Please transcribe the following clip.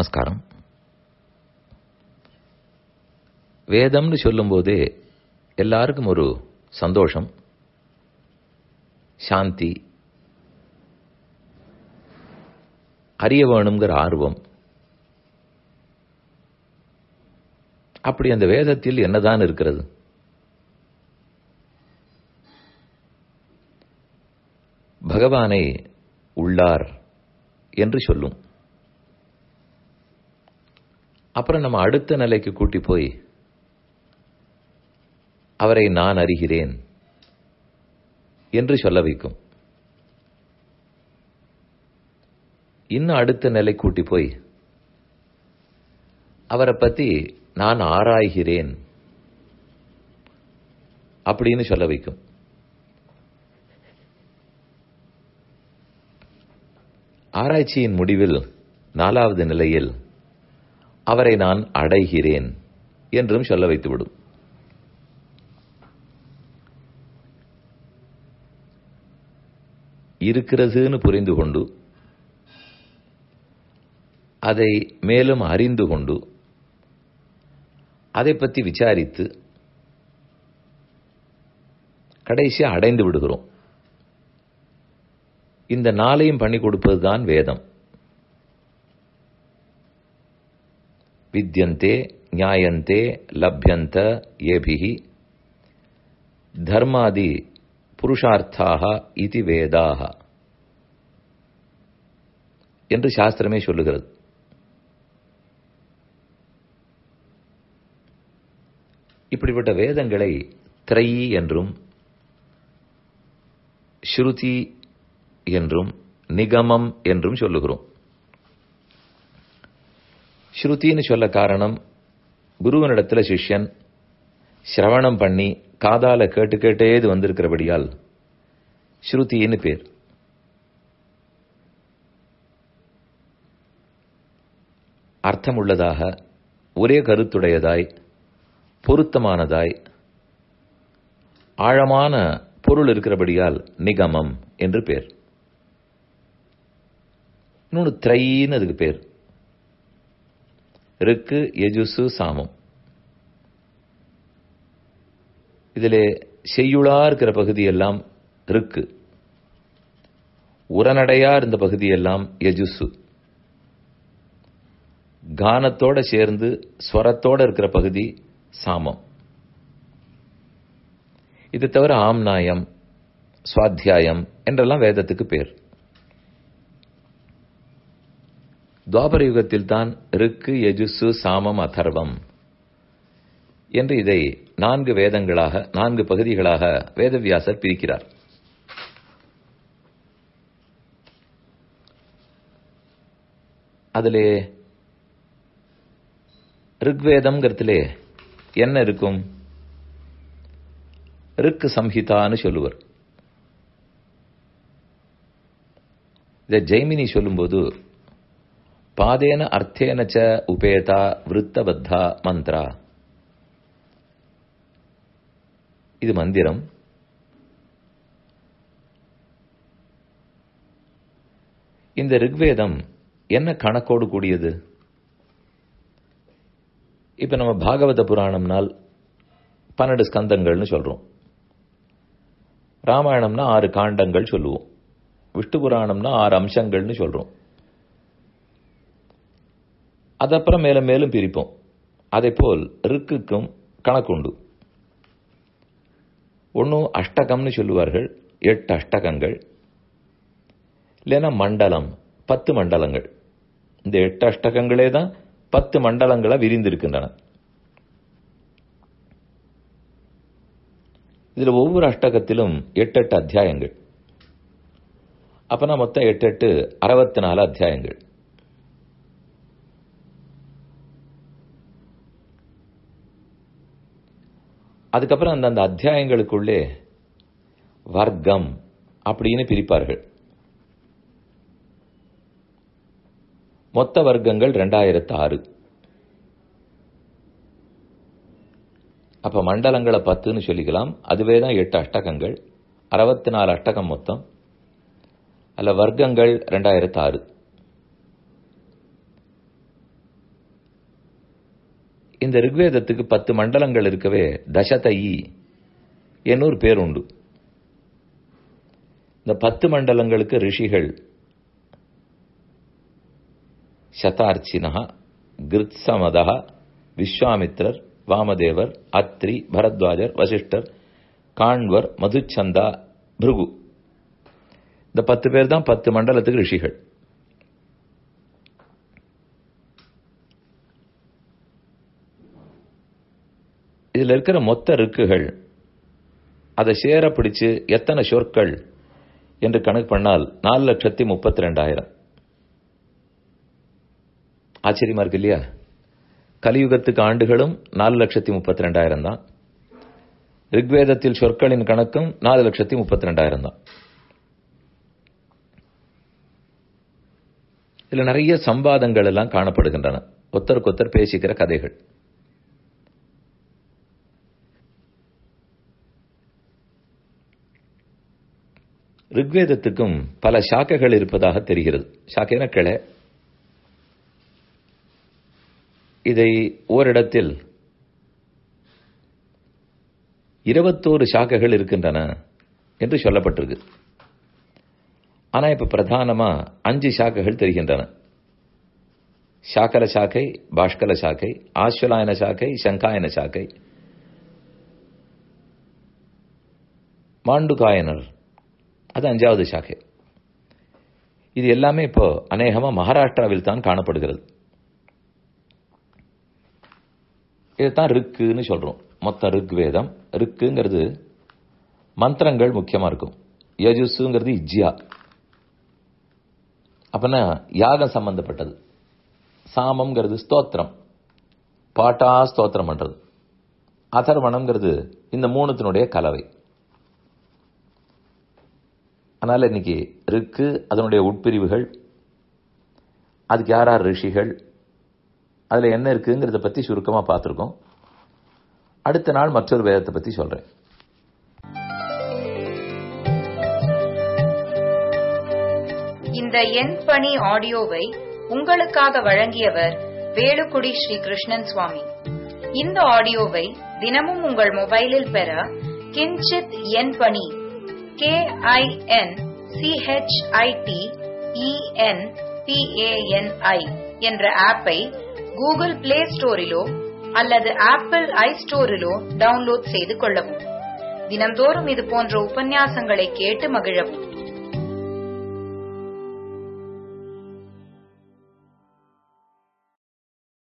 நமஸ்காரம் வேதம்னு சொல்லும்போதே எல்லாருக்கும் ஒரு சந்தோஷம் சாந்தி அறிய வேணுங்கிற ஆர்வம் அப்படி அந்த வேதத்தில் என்னதான் இருக்கிறது பகவானை உள்ளார் என்று சொல்லும் அப்புறம் நம்ம அடுத்த நிலைக்கு கூட்டி போய் அவரை நான் அறிகிறேன் என்று சொல்ல வைக்கும் இன்னும் அடுத்த நிலை கூட்டி போய் அவரை பத்தி நான் ஆராய்கிறேன் அப்படின்னு சொல்ல வைக்கும் ஆராய்ச்சியின் முடிவில் நாலாவது நிலையில் அவரை நான் அடைகிறேன் என்றும் சொல்ல வைத்துவிடும் இருக்கிறதுன்னு புரிந்து கொண்டு அதை மேலும் அறிந்து கொண்டு அதை பற்றி விசாரித்து கடைசியா அடைந்து விடுகிறோம் இந்த நாளையும் பண்ணி கொடுப்பதுதான் வேதம் வித்யந்தே நியாயந்தே லப்யந்த ஏபிகி தர்மாதி புருஷார்த்தாக இது வேதாக என்று சாஸ்திரமே சொல்லுகிறது இப்படிப்பட்ட வேதங்களை திரையி என்றும் ஸ்ருதி என்றும் நிகமம் என்றும் சொல்லுகிறோம் ஸ்ருதின்னு சொல்ல காரணம் குருவனிடத்தில் சிஷ்யன் சிரவணம் பண்ணி காதால கேட்டு கேட்டே இது வந்திருக்கிறபடியால் ஸ்ருதின்னு பேர் அர்த்தமுள்ளதாக ஒரே கருத்துடையதாய் பொருத்தமானதாய் ஆழமான பொருள் இருக்கிறபடியால் நிகமம் என்று பேர் இன்னொன்று திரைன்னு அதுக்கு பேர் ருக்கு எஜுசு சாமம் இதிலே செய்யுளா இருக்கிற பகுதியெல்லாம் ருக்கு உரநடையா இருந்த பகுதியெல்லாம் எஜுசு கானத்தோட சேர்ந்து ஸ்வரத்தோட இருக்கிற பகுதி சாமம் இது தவிர ஆம்நாயம் சுவாத்தியாயம் என்றெல்லாம் வேதத்துக்கு பேர் துவாபர யுகத்தில் தான் ருக்கு யஜுசு சாமம் அதர்வம் என்று இதை நான்கு வேதங்களாக நான்கு பகுதிகளாக வேதவியாசர் பிரிக்கிறார் அதிலே ரிக்வேதம்ங்கிறதுலே என்ன இருக்கும் ரிக்கு சம்ஹிதான்னு சொல்லுவர் இதை ஜெய்மினி சொல்லும்போது பாதேன அர்த்தேன ச உபேதா விருத்தபத்தா மந்த்ரா இது மந்திரம் இந்த ரிக்வேதம் என்ன கணக்கோடு கூடியது இப்ப நம்ம பாகவத புராணம்னால் பன்னெண்டு ஸ்கந்தங்கள்னு சொல்றோம் ராமாயணம்னா ஆறு காண்டங்கள் சொல்லுவோம் விஷ்ணு புராணம்னா ஆறு அம்சங்கள்னு சொல்றோம் அதப்புறம் மேலும் மேலும் பிரிப்போம் அதே போல் ரிக்குக்கும் கணக்குண்டு ஒன்றும் அஷ்டகம்னு சொல்லுவார்கள் எட்டு அஷ்டகங்கள் இல்லைன்னா மண்டலம் பத்து மண்டலங்கள் இந்த எட்டு அஷ்டகங்களே தான் பத்து மண்டலங்களா விரிந்திருக்கின்றன இதுல ஒவ்வொரு அஷ்டகத்திலும் எட்டு எட்டு அத்தியாயங்கள் அப்பனா மொத்தம் எட்டு எட்டு அறுபத்தி நாலு அத்தியாயங்கள் அதுக்கப்புறம் அந்த அந்த அத்தியாயங்களுக்குள்ளே வர்க்கம் அப்படின்னு பிரிப்பார்கள் மொத்த வர்க்கங்கள் ரெண்டாயிரத்து ஆறு அப்ப மண்டலங்களை பத்துன்னு சொல்லிக்கலாம் அதுவே தான் எட்டு அஷ்டகங்கள் அறுபத்தி நாலு அஷ்டகம் மொத்தம் அல்ல வர்க்கங்கள் ரெண்டாயிரத்து ஆறு இந்த ரிக்வேதத்துக்கு பத்து மண்டலங்கள் இருக்கவே தசதயி என்னொரு பேர் உண்டு இந்த பத்து மண்டலங்களுக்கு ரிஷிகள் சதார்ச்சினா கிருத்சமதா விஸ்வாமித்ரர் வாமதேவர் அத்ரி பரத்வாஜர் வசிஷ்டர் காண்வர் மதுச்சந்தா பிருகு இந்த பத்து பேர் தான் பத்து மண்டலத்துக்கு ரிஷிகள் இதுல இருக்கிற மொத்த ருக்குகள் அதை சேர பிடிச்சு எத்தனை சொற்கள் என்று கணக்கு பண்ணால் நாலு லட்சத்தி முப்பத்தி ரெண்டாயிரம் ஆச்சரியமா இருக்கு இல்லையா கலியுகத்துக்கு ஆண்டுகளும் நாலு லட்சத்தி முப்பத்தி ரெண்டாயிரம் தான் ரிக்வேதத்தில் சொற்களின் கணக்கும் நாலு லட்சத்தி முப்பத்தி ரெண்டாயிரம் தான் இதுல நிறைய சம்பாதங்கள் எல்லாம் காணப்படுகின்றன ஒத்தருக்கு ஒத்தர் பேசிக்கிற கதைகள் ரிக்வேதத்துக்கும் பல சாக்கைகள் இருப்பதாக தெரிகிறது சாக்கைன கிளை இதை ஓரிடத்தில் இருபத்தோரு சாக்கைகள் இருக்கின்றன என்று சொல்லப்பட்டிருக்கு ஆனா இப்ப பிரதானமா அஞ்சு சாக்கைகள் தெரிகின்றன சாக்கர சாக்கை பாஷ்கல சாக்கை ஆஸ்வலாயன சாக்கை சங்காயன சாக்கை மாண்டுகாயனர் அது அஞ்சாவது சாக்கை இது எல்லாமே இப்போ அநேகமா மகாராஷ்டிராவில் தான் காணப்படுகிறது இதுதான் ரிக்குன்னு சொல்றோம் மொத்த ரிக் வேதம் ரிக்குங்கிறது மந்திரங்கள் முக்கியமா இருக்கும் யஜுஸுங்கிறது இஜ்யா அப்பனா யாகம் சம்பந்தப்பட்டது சாமம்ங்கிறது ஸ்தோத்திரம் பாட்டா ஸ்தோத்திரம் பண்றது அதர்வணம்ங்கிறது இந்த மூணுத்தினுடைய கலவை அதனால இன்னைக்கு ரிக்கு அதனுடைய உட்பிரிவுகள் அதுக்கு யார் யார் ரிஷிகள் அதில் என்ன இருக்குங்கிறத பற்றி சுருக்கமாக பார்த்துருக்கோம் அடுத்த நாள் மற்றொரு வேதத்தை பற்றி சொல்கிறேன் இந்த எண் பணி ஆடியோவை உங்களுக்காக வழங்கியவர் வேலுக்குடி ஸ்ரீ கிருஷ்ணன் சுவாமி இந்த ஆடியோவை தினமும் உங்கள் மொபைலில் பெற கிஞ்சித் எண் பணி கே ஐ என் சிஹெச்ஐடி இஎன் பிஏஎன்ஐ என்ற ஆப்பை கூகுள் பிளே ஸ்டோரிலோ அல்லது ஆப்பிள் ஐ ஸ்டோரிலோ டவுன்லோட் செய்து கொள்ளவும் தினந்தோறும் இது போன்ற உபன்யாசங்களை கேட்டு மகிழவும்